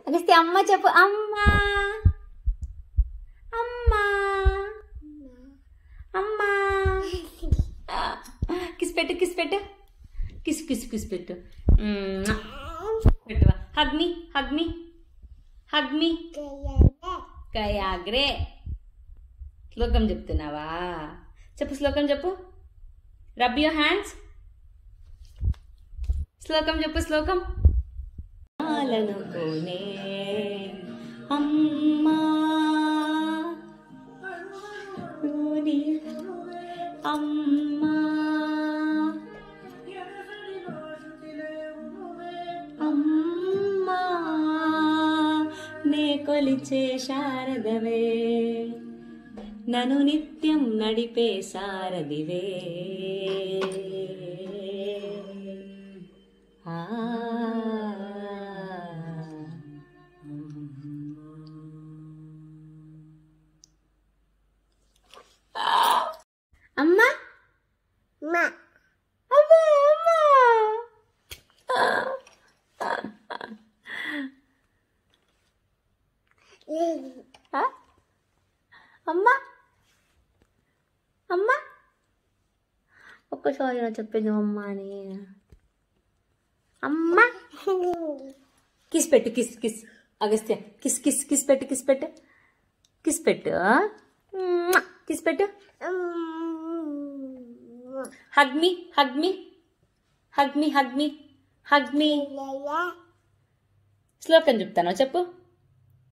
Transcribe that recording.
అగస్త్య అమ్మ చెప్పు అమ్మా అమ్మా అమ్మా కిస్ పెట్టు కిస్ పెట్టు కిస్ కిస్ కిస్ పెట్టు మ్మ్. పెట్టువా hug me hug me hug me కయాగ్రే శ్లోకం చెప్తున్నావా చెప్పు శ్లోకం చెప్పు రబ్ యువర్ హ్యాండ్స్ శ్లోకం చెప్పు శ్లోకం పాలనుకోనే అమ్మా ఊరి అమ్మా అమ్మా నే కొలిచే శారదవే నను నిత్యం నడిపే సారదివే ఆ అమ్మా అమ్మా అమ్మా ఆ? అమ్మా అమ్మా ఒక్కసారి ఇలా చెప్పేది అమ్మ అని అమ్మా కిస్ పెట్టు kiss kiss Agastya kiss kiss kiss పెట్టు కిస్ పెట్టు కిస్ పెట్టు మ్మ్. కిస్ పెట్టు hug me hug me hug me hug me hug me శ్లోకం చెప్తాను చెప్పు